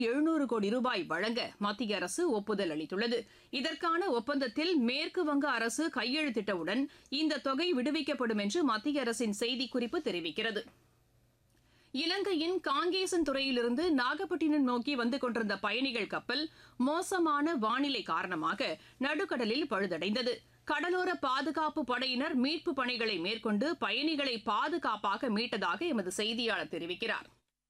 எழுநூறு கோடி ரூபாய் வழங்க மத்திய அரசு ஒப்புதல் அளித்துள்ளது இதற்கான ஒப்பந்தத்தில் மேற்கு வங்க அரசு கையெழுத்திட்டவுடன் இந்த தொகை விடுவிக்கப்படும் என்று மத்திய அரசின் செய்திக்குறிப்பு தெரிவிக்கிறது இலங்கையின் காங்கேசன் துறையிலிருந்து நாகப்பட்டினம் நோக்கி வந்து கொண்டிருந்த பயணிகள் கப்பல் மோசமான வானிலை காரணமாக நடுக்கடலில் பழுதடைந்தது கடலோர பாதுகாப்பு படையினர் மீட்பு பணிகளை மேற்கொண்டு பயணிகளை பாதுகாப்பாக மீட்டதாக எமது செய்தியாளர் தெரிவிக்கிறார்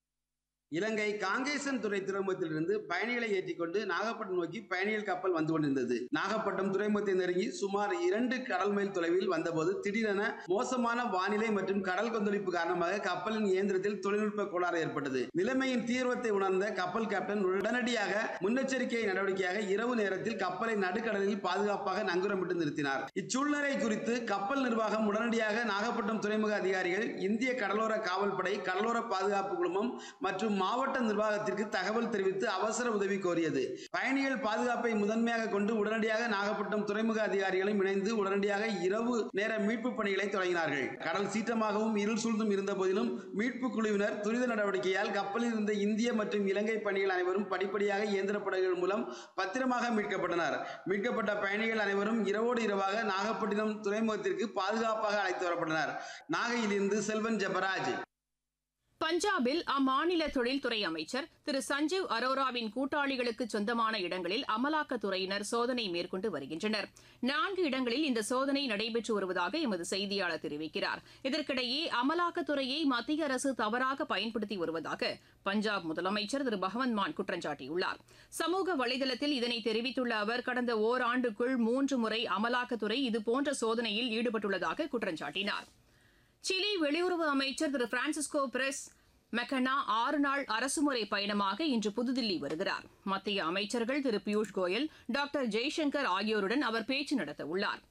இலங்கை காங்கேசன் துறை துறைமுகத்திலிருந்து பயணிகளை ஏற்றிக்கொண்டு நாகப்பட்டினம் நோக்கி பயணிகள் கப்பல் வந்து கொண்டிருந்தது நாகப்பட்டினம் துறைமுகத்தை நெருங்கி சுமார் இரண்டு கடல் மைல் தொலைவில் வந்தபோது திடீரென மோசமான வானிலை மற்றும் கடல் கொந்தளிப்பு காரணமாக கப்பலின் இயந்திரத்தில் தொழில்நுட்ப கோளாறு ஏற்பட்டது நிலைமையின் தீவிரத்தை உணர்ந்த கப்பல் கேப்டன் உடனடியாக முன்னெச்சரிக்கை நடவடிக்கையாக இரவு நேரத்தில் கப்பலை நடுக்கடலில் பாதுகாப்பாக நங்குரமிட்டு நிறுத்தினார் இச்சூழ்நிலை குறித்து கப்பல் நிர்வாகம் உடனடியாக நாகப்பட்டினம் துறைமுக அதிகாரிகள் இந்திய கடலோர காவல்படை கடலோர பாதுகாப்பு குழுமம் மற்றும் மாவட்ட நிர்வாகத்திற்கு தகவல் தெரிவித்து அவசர உதவி கோரியது பயணிகள் பாதுகாப்பை முதன்மையாக கொண்டு உடனடியாக நாகப்பட்டினம் துறைமுக அதிகாரிகளும் இணைந்து உடனடியாக இரவு நேர மீட்பு பணிகளை தொடங்கினார்கள் கடல் சீற்றமாகவும் இருள் சூழ்ந்தும் இருந்த போதிலும் மீட்பு குழுவினர் துரித நடவடிக்கையால் கப்பலில் இருந்த இந்திய மற்றும் இலங்கை பயணிகள் அனைவரும் படிப்படியாக இயந்திர படகுகள் மூலம் பத்திரமாக மீட்கப்பட்டனர் மீட்கப்பட்ட பயணிகள் அனைவரும் இரவோடு இரவாக நாகப்பட்டினம் துறைமுகத்திற்கு பாதுகாப்பாக அழைத்து வரப்பட்டனர் நாகையிலிருந்து செல்வன் ஜெபராஜ் பஞ்சாபில் அம்மாநில தொழில்துறை அமைச்சர் திரு சஞ்சீவ் அரோராவின் கூட்டாளிகளுக்கு சொந்தமான இடங்களில் அமலாக்கத்துறையினர் சோதனை மேற்கொண்டு வருகின்றனர் நான்கு இடங்களில் இந்த சோதனை நடைபெற்று வருவதாக எமது செய்தியாளர் தெரிவிக்கிறார் இதற்கிடையே அமலாக்கத்துறையை மத்திய அரசு தவறாக பயன்படுத்தி வருவதாக பஞ்சாப் முதலமைச்சர் திரு பகவந்த் மான் குற்றம் சாட்டியுள்ளார் சமூக வலைதளத்தில் இதனை தெரிவித்துள்ள அவர் கடந்த ஓராண்டுக்குள் மூன்று முறை அமலாக்கத்துறை இதுபோன்ற சோதனையில் ஈடுபட்டுள்ளதாக குற்றம் சாட்டினார் சிலி வெளியுறவு அமைச்சர் திரு பிரான்சிஸ்கோ பிரஸ் மெக்கனா ஆறு நாள் அரசுமுறை பயணமாக இன்று புதுதில்லி வருகிறார் மத்திய அமைச்சர்கள் திரு பியூஷ் கோயல் டாக்டர் ஜெய்சங்கர் ஆகியோருடன் அவர் பேச்சு நடத்த உள்ளார்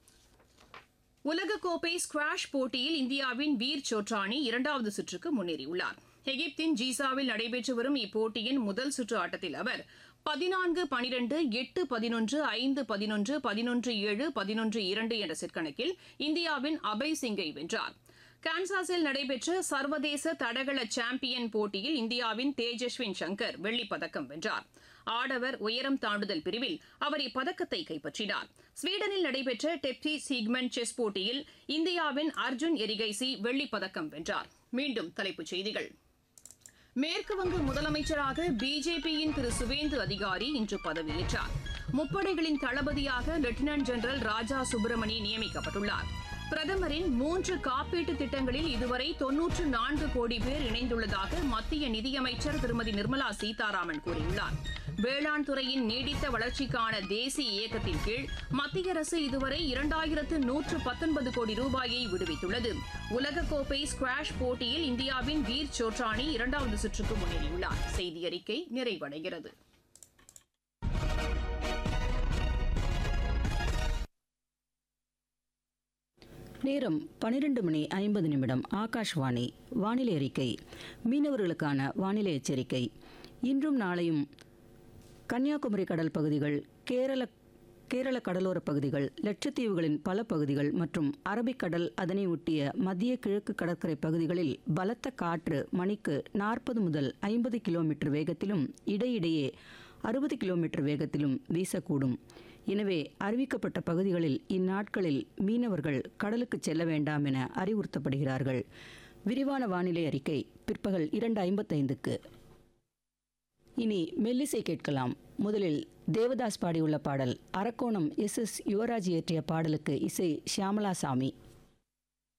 உலகக்கோப்பை ஸ்குவாஷ் போட்டியில் இந்தியாவின் வீர் சோட்ரானி இரண்டாவது சுற்றுக்கு முன்னேறியுள்ளார் எகிப்தின் ஜீசாவில் நடைபெற்று வரும் இப்போட்டியின் முதல் சுற்று ஆட்டத்தில் அவர் பதினான்கு பனிரெண்டு எட்டு பதினொன்று ஐந்து பதினொன்று பதினொன்று ஏழு பதினொன்று இரண்டு என்ற செட் கணக்கில் இந்தியாவின் அபய் சிங்கை வென்றார் கான்சாஸில் நடைபெற்ற சர்வதேச தடகள சாம்பியன் போட்டியில் இந்தியாவின் தேஜஸ்வின் சங்கர் வெள்ளிப் பதக்கம் வென்றார் ஆடவர் உயரம் தாண்டுதல் பிரிவில் அவர் இப்பதக்கத்தை கைப்பற்றினார் ஸ்வீடனில் நடைபெற்ற டெப்டி சீக்மெண்ட் செஸ் போட்டியில் இந்தியாவின் அர்ஜுன் எரிகைசி வெள்ளிப் பதக்கம் வென்றார் மீண்டும் தலைப்புச் செய்திகள் மேற்குவங்க முதலமைச்சராக பிஜேபியின் திரு சுவேந்து அதிகாரி இன்று பதவியேற்றார் முப்படைகளின் தளபதியாக லெப்டினன்ட் ஜெனரல் ராஜா சுப்பிரமணி நியமிக்கப்பட்டுள்ளார் பிரதமரின் மூன்று காப்பீட்டு திட்டங்களில் இதுவரை தொன்னூற்று நான்கு கோடி பேர் இணைந்துள்ளதாக மத்திய நிதியமைச்சர் திருமதி நிர்மலா சீதாராமன் கூறியுள்ளார் வேளாண் துறையின் நீடித்த வளர்ச்சிக்கான தேசிய இயக்கத்தின் கீழ் மத்திய அரசு இதுவரை இரண்டாயிரத்து நூற்று பத்தொன்பது கோடி ரூபாயை விடுவித்துள்ளது உலகக்கோப்பை ஸ்குவாஷ் போட்டியில் இந்தியாவின் வீர் சோட்ரானி இரண்டாவது சுற்றுக்கு முன்னேறியுள்ளார் செய்தி அறிக்கை நிறைவடைகிறது நேரம் பன்னிரண்டு மணி ஐம்பது நிமிடம் ஆகாஷ்வாணி வானிலை அறிக்கை மீனவர்களுக்கான வானிலை எச்சரிக்கை இன்றும் நாளையும் கன்னியாகுமரி கடல் பகுதிகள் கேரள கேரள கடலோர பகுதிகள் லட்சத்தீவுகளின் பல பகுதிகள் மற்றும் அரபிக்கடல் அதனை ஒட்டிய மத்திய கிழக்கு கடற்கரை பகுதிகளில் பலத்த காற்று மணிக்கு நாற்பது முதல் ஐம்பது கிலோமீட்டர் வேகத்திலும் இடையிடையே அறுபது கிலோமீட்டர் வேகத்திலும் வீசக்கூடும் எனவே அறிவிக்கப்பட்ட பகுதிகளில் இந்நாட்களில் மீனவர்கள் கடலுக்கு செல்ல வேண்டாம் என அறிவுறுத்தப்படுகிறார்கள் விரிவான வானிலை அறிக்கை பிற்பகல் இரண்டு ஐம்பத்தைந்துக்கு இனி மெல்லிசை கேட்கலாம் முதலில் தேவதாஸ் பாடியுள்ள பாடல் அரக்கோணம் எஸ் எஸ் யுவராஜ் இயற்றிய பாடலுக்கு இசை ஷியாமலா சாமி